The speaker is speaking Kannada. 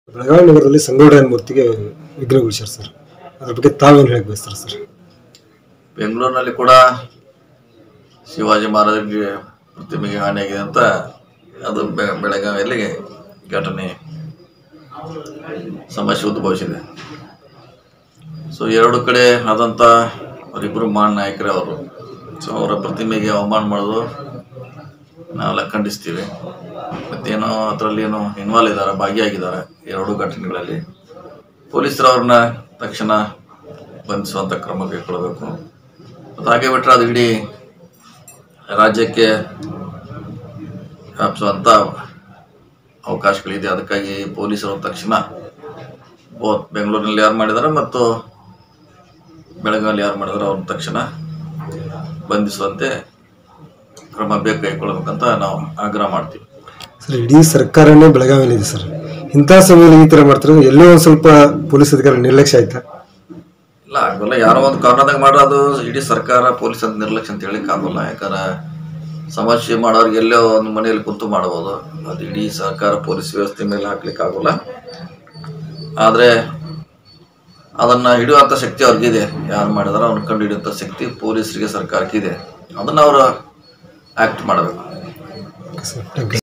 ಬೆಳಗಾವಿ ನಗರದಲ್ಲಿ ಸಂಗೊಳ್ಳಿರಾಯನ ಮೂರ್ತಿಗೆ ವಿಘ್ನಗೊಳಿಸ್ಯಾರ ಸರ್ ಅದ್ರ ಬಗ್ಗೆ ತಾವೇನು ಹೇಳಕ್ ಬಯಸ್ತಾರೆ ಸರ್ ಬೆಂಗಳೂರಿನಲ್ಲಿ ಕೂಡ ಶಿವಾಜಿ ಮಹಾರಾಜರಿಗೆ ಪ್ರತಿಮೆಗೆ ಹಾನಿಯಾಗಿದೆ ಅಂತ ಅದು ಬೆ- ಬೆಳಗಾವಿಯಲ್ಲಿ ಘಟನೆ ಸಮಸ್ಯೆ ಉದ್ಭವಿಸಿದೆ ಸೊ ಎರಡು ಕಡೆ ಆದಂಥ ಅವರಿಬ್ಬರು ಮಾನ್ ನಾಯಕರೇ ಅವರು ಸೊ ಅವರ ಪ್ರತಿಮೆಗೆ ಅವಮಾನ ಮಾಡೋದು ನಾವೆಲ್ಲ ಖಂಡಿಸ್ತೀವಿ ಮತ್ತೇನೋ ಅದರಲ್ಲಿ ಏನೋ ಇನ್ವಾಲ್ವ್ ಇದ್ದಾರೆ ಭಾಗಿಯಾಗಿದ್ದಾರೆ ಎರಡೂ ಘಟನೆಗಳಲ್ಲಿ ಪೊಲೀಸರು ಅವ್ರನ್ನ ತಕ್ಷಣ ಬಂಧಿಸುವಂಥ ಕ್ರಮ ಕೈಗೊಳ್ಳಬೇಕು ಮತ್ತು ಹಾಗೆ ಬಿಟ್ಟರೆ ಅದು ಇಡೀ ರಾಜ್ಯಕ್ಕೆ ವ್ಯಾಪಿಸುವಂಥ ಅವಕಾಶಗಳಿದೆ ಅದಕ್ಕಾಗಿ ಪೊಲೀಸರು ತಕ್ಷಣ ಬೋತ್ ಬೆಂಗಳೂರಿನಲ್ಲಿ ಯಾರು ಮಾಡಿದ್ದಾರೆ ಮತ್ತು ಬೆಳಗಾವಿಯಲ್ಲಿ ಯಾರು ಮಾಡಿದಾರೆ ಅವ್ರನ್ನ ತಕ್ಷಣ ಬಂಧಿಸುವಂತೆ ಕ್ರಮ ಬೇಕು ಕೈಗೊಳ್ಬೇಕಂತ ನಾವು ಆಗ್ರಹ ಮಾಡ್ತೀವಿ ಸರ್ ಇಡೀ ಸರ್ಕಾರನೇ ಬೆಳಗಾವಿಯಲ್ಲಿದೆ ಸರ್ ಇಂಥ ಸಮಯದಲ್ಲಿ ಈ ಥರ ಮಾಡ್ತಾರೆ ಎಲ್ಲೋ ಒಂದು ಸ್ವಲ್ಪ ಪೊಲೀಸ್ ಅಧಿಕಾರಿ ನಿರ್ಲಕ್ಷ್ಯ ಆಯ್ತಾ ಇಲ್ಲ ಆಗೋಲ್ಲ ಯಾರೋ ಒಂದು ಕಾರಣದಾಗ ಮಾಡೋದು ಇಡೀ ಸರ್ಕಾರ ಪೊಲೀಸ್ ಅಂತ ನಿರ್ಲಕ್ಷ್ಯ ಅಂತ ಹೇಳಿಕ್ ಆಗೋಲ್ಲ ಯಾಕಂದ್ರೆ ಸಮಸ್ಯೆ ಮಾಡೋರಿಗೆ ಎಲ್ಲೋ ಒಂದು ಮನೆಯಲ್ಲಿ ಕುಂತು ಮಾಡ್ಬೋದು ಅದು ಇಡೀ ಸರ್ಕಾರ ಪೊಲೀಸ್ ವ್ಯವಸ್ಥೆ ಮೇಲೆ ಹಾಕ್ಲಿಕ್ಕೆ ಆಗೋಲ್ಲ ಆದರೆ ಅದನ್ನ ಹಿಡಿಯುವಂಥ ಶಕ್ತಿ ಅವ್ರಿಗಿದೆ ಯಾರು ಮಾಡಿದಾರೋ ಅವ್ನ ಕಂಡು ಹಿಡಿಯುವಂಥ ಶಕ್ತಿ ಪೊಲೀಸರಿಗೆ ಸರ್ಕಾರಕ್ಕೆ ಇದೆ ಅದನ್ನ ಅವರು ಆಕ್ಟ್ ಮಾಡಬೇಕು ಸರ್ ಥ್ಯಾಂಕ್ ಯು